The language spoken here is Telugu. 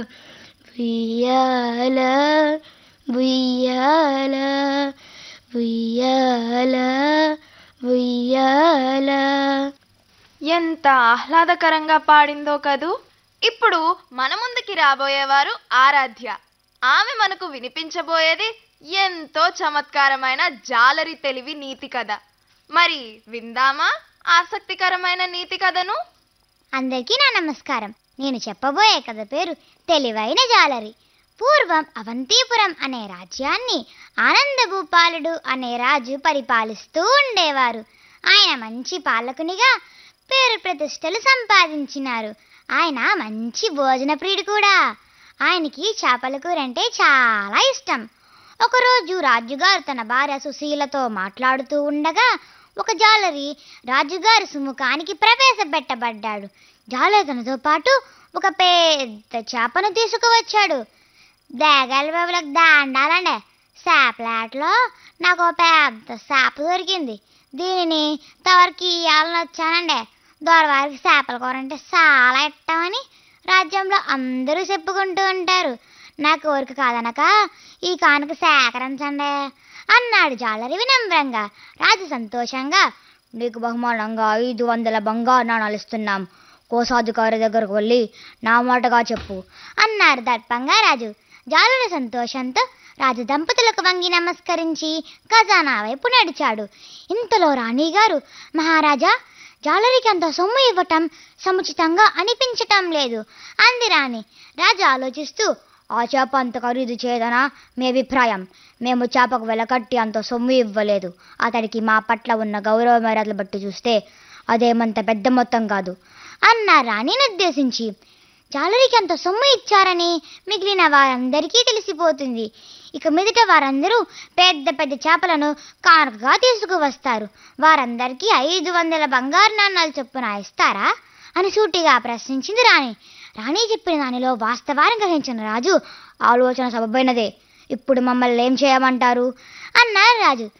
ఉయ్యాల ఉయ్యాల ఉయ్యాల ఉయ్యాల ఎంత ఆహ్లాదకరంగా పాడిందో కదూ ఇప్పుడు మన ముందుకి రాబోయేవారు ఆరాధ్య ఆమె మనకు వినిపించబోయేది ఎంతో చమత్కారమైన జాలరి తెలివి నీతి కథ మరి విందామా ఆసక్తికరమైన నీతి కథను అందరికీ నా నమస్కారం నేను చెప్పబోయే కథ పేరు తెలివైన జాలరి పూర్వం అవంతిపురం అనే రాజ్యాన్ని ఆనందభూపాలుడు అనే రాజు పరిపాలిస్తూ ఉండేవారు ఆయన మంచి పాలకునిగా పేరు ప్రతిష్టలు సంపాదించినారు ఆయన మంచి భోజన ప్రియుడు కూడా ఆయనకి చేపల కూర అంటే చాలా ఇష్టం ఒకరోజు రాజుగారు తన భార్య సుశీలతో మాట్లాడుతూ ఉండగా ఒక జాలరి రాజుగారి సుముఖానికి ప్రవేశపెట్టబడ్డాడు జాలరి తనతో పాటు ఒక పెద్ద చేపను తీసుకువచ్చాడు దేగాల బాబులకు దండాలండి చేపలాటలో నాకు ఒక పెద్ద చేప దొరికింది దీనిని తవరికి ఇవ్వాలని వచ్చానండి దొరవారికి చేపల కూర అంటే చాలా ఇష్టమని రాజ్యంలో అందరూ చెప్పుకుంటూ ఉంటారు నా కోరిక కాదనక ఈ కానుక సేకరించండి అన్నాడు జాలరి వినమ్రంగా రాజు సంతోషంగా నీకు బహుమానంగా ఐదు వందల బంగారు నాణాలు ఇస్తున్నాం కోశాధికారి దగ్గరకు వెళ్ళి నా మాటగా చెప్పు అన్నారు దర్పంగా రాజు జాలుడి సంతోషంతో రాజు దంపతులకు వంగి నమస్కరించి ఖజానా వైపు నడిచాడు ఇంతలో రాణిగారు మహారాజా జాలరికి అంత సొమ్ము ఇవ్వటం సముచితంగా అనిపించటం లేదు అంది రాణి రాజు ఆలోచిస్తూ ఆ చేప అంత ఖరీదు చేయదనా మీ అభిప్రాయం మేము చేపకు వెలకట్టి అంత సొమ్ము ఇవ్వలేదు అతడికి మా పట్ల ఉన్న గౌరవ మర్యాదలు బట్టి చూస్తే అదేమంత పెద్ద మొత్తం కాదు అన్న రాణిని ఉద్దేశించి జాలరికి అంత సొమ్ము ఇచ్చారని మిగిలిన వారందరికీ తెలిసిపోతుంది ఇక మీదట వారందరూ పెద్ద పెద్ద చేపలను కానుకగా తీసుకువస్తారు వారందరికీ ఐదు వందల బంగారు నాణాలు చొప్పున ఇస్తారా అని సూటిగా ప్రశ్నించింది రాణి రాణి చెప్పిన దానిలో వాస్తవాన్ని గ్రహించిన రాజు ఆలోచన సబబైనదే ఇప్పుడు మమ్మల్ని ఏం చేయమంటారు అన్నారు రాజు